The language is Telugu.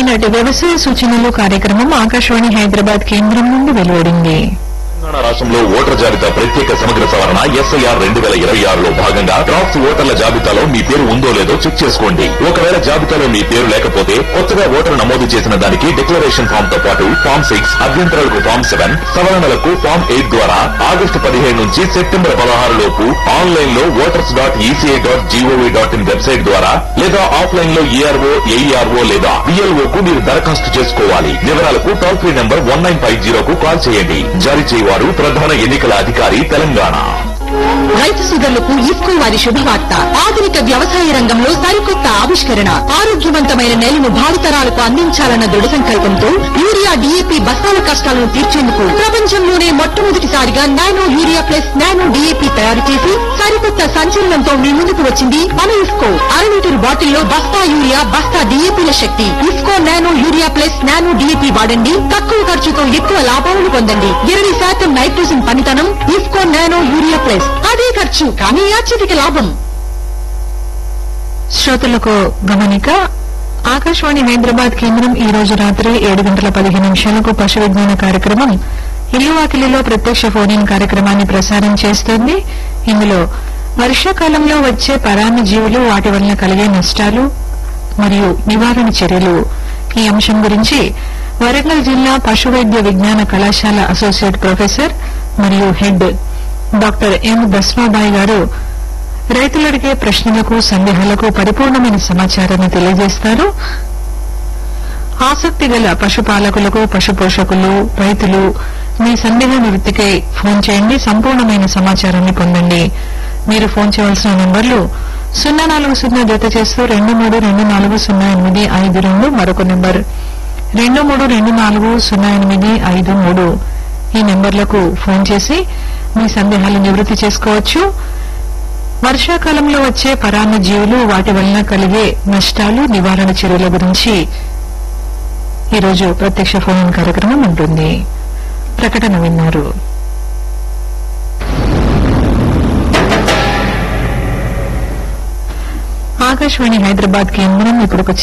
ఈనాటి వ్యవసాయ సూచనలు కార్యక్రమం ఆకాశవాణి హైదరాబాద్ కేంద్రం నుండి వెలువడింది తెలంగాణ రాష్ట్రంలో ఓటర్ జాబితా ప్రత్యేక సమగ్ర సవరణ ఎస్ఐఆర్ రెండు వేల ఇరవై ఆరులో భాగంగా డ్రాఫ్ట్స్ ఓటర్ల జాబితాలో మీ పేరు ఉందో లేదో చెక్ చేసుకోండి ఒకవేళ జాబితాలో మీ పేరు లేకపోతే కొత్తగా ఓటరు నమోదు చేసిన దానికి డిక్లరేషన్ ఫామ్ తో పాటు ఫామ్ సిక్స్ అభ్యంతరాలకు ఫామ్ సెవెన్ సవరణలకు ఫామ్ ఎయిట్ ద్వారా ఆగస్టు పదిహేను నుంచి సెప్టెంబర్ పదహారు లోపు ఆన్లైన్ లో voters dot ECI dot gov dot in website ద్వారా లేదా ఆఫ్లైన్ లో ఈఆర్ఓ ఏఈఆర్ఓ లేదా బిఎల్ఓ కు మీరు దరఖాస్తు చేసుకోవాలి వివరాలకు toll free number one nine five జీరోకు కాల్ చేయండి జారీ చేయవారు ప్రధాన ఎన్నికల అధికారి తెలంగాణ రైతు సోదరులకు ఇఫ్కో వారి శుభవార్త ఆధునిక వ్యవసాయ రంగంలో సరికొత్త ఆవిష్కరణ ఆరోగ్యవంతమైన నేలను భావితరాలకు అందించాలన్న దృఢ సంకల్పంతో యూరియా డీఏపీ బస్తాల కష్టాలను తీర్చేందుకు ప్రపంచంలోనే మొట్టమొదటిసారిగా nano urea plus nano DAP తయారు చేసి సరికొత్త సంచలనంతో మీ ముందుకు వచ్చింది మన ఇఫ్కో అర లీటర్ బాటిల్లో బస్తా యూరియా బస్తా డీఏపీల శక్తి IFFCO nano urea plus nano DAP వాడండి తక్కువ ఖర్చుతో ఎక్కువ లాభాలను పొందండి ఇరవై శాతం నైట్రోజన్ పనితనం ఇఫ్కో నానో యూరియా ప్లస్ అదే ఖర్చు కానీ అత్యధిక లాభం శ్రోతలకు గమనిక ఆకాశవాణి హైదరాబాద్ కేంద్రం ఈ రోజు రాత్రి ఏడు గంటల పదిహేను నిమిషాలకు పశు విజ్ఞాన కార్యక్రమం ఇల్లు వాకిలిలో ప్రత్యక్ష ఫోన్ ఇన్ కార్యక్రమాన్ని ప్రసారం చేస్తోంది ఇందులో వర్షాకాలంలో వచ్చే పరాన్న జీవులు వాటి వలన కలిగే నష్టాలు మరియు నివారణ చర్యలు ఈ అంశం గురించి వరంగల్ జిల్లా పశు వైద్య విజ్ఞాన కళాశాల అసోసియేట్ ప్రొఫెసర్ మరియు హెడ్ డాక్టర్ ఎం బస్మాబాయి గారు రైతులు అడిగే ప్రశ్నలకు సందేహాలకు పరిపూర్ణమైన సమాచారాన్ని తెలియజేస్తారు ఆసక్తి గల పశుపాలకులకు పశు పోషకులు రైతులు మీ సందేహ నివృత్తికై ఫోన్ చేయండి సంపూర్ణమైన సమాచారాన్ని పొందండి మీరు ఫోన్ చేయవలసిన నంబర్లు సున్నా నాలుగు సున్నా జత చేస్తూ రెండు మూడు రెండు నాలుగు సున్నా ఎనిమిది ఐదు రెండు మరొక నెంబర్ రెండు మూడు రెండు నాలుగు సున్నా ఎనిమిది ఐదు మూడు ఈ నెంబర్లకు ఫోన్ చేసి మీ సందేహాలు నివృత్తి చేసుకోవచ్చు వర్షాకాలంలో వచ్చే పరాన్న జీవులు వాటి వలన కలిగే నష్టాలు నివారణ చర్యల గురించి ఈరోజు ప్రత్యక్ష ఫోన్ ఇన్ కార్యక్రమం ఉంటుంది ప్రకటన విన్నారు ఆకాశవాణి హైదరాబాద్ కేంద్రం ఇప్పుడు ఒక